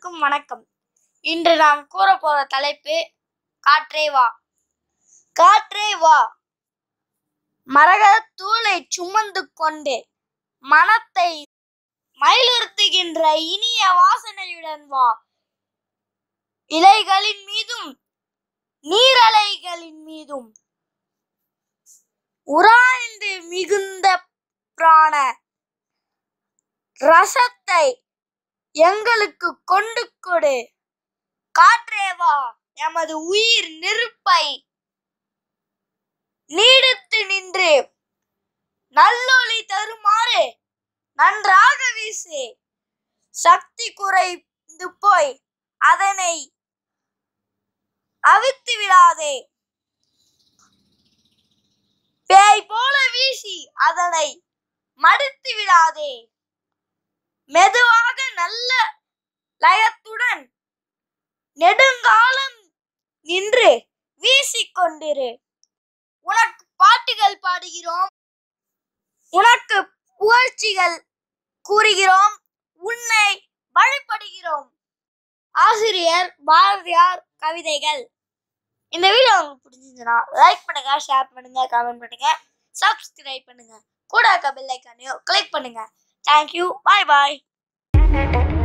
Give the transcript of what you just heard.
அனைவருக்கும் வணக்கம் இன்று நாம் கூற போற தலைப்பு காற்றே வா காற்றே வா மரகத தூளை சுமந்து கொண்டு மனத்தை மயிலுறுத்துகின்ற இனிய வாசனையுடன் வா இலைகளின் மீதும் நீரலைகளின் மீதும் உராய்ந்து மிகுந்த பிராண ரசத்தை எங்களுக்கு கொண்டு கொடு காற்றேவா எமது உயிர் நெருப்பை நீடித்து நின்று நல்லொளி தருமாறு நன்றாக வீசு சக்தி குறைந்து போய் அதனை அவித்து விடாதே பேய் போல வீசி அதனை மடித்து விடாதே மெதுவாக நல்ல லயத்துடன் நெடுங்காலம் நின்று வீசிக்கொண்டிரு உனக்கு பாட்டுகள் பாடுகிறோம் உனக்கு புகழ்ச்சிகள் கூறுகிறோம் உன்னை வழிபடுகிறோம் ஆசிரியர் பாரதியார் கவிதைகள் இந்த வீடியோ உங்களுக்கு பிடிச்சிருந்துச்சுன்னா லைக் பண்ணுங்க ஷேர் பண்ணுங்க கமெண்ட் பண்ணுங்க சப்ஸ்கிரைப் பண்ணுங்க கூட இருக்க பெல் ஐக்கானையும் கிளிக் பண்ணுங்க தேங்க்யூ பாய் பாய்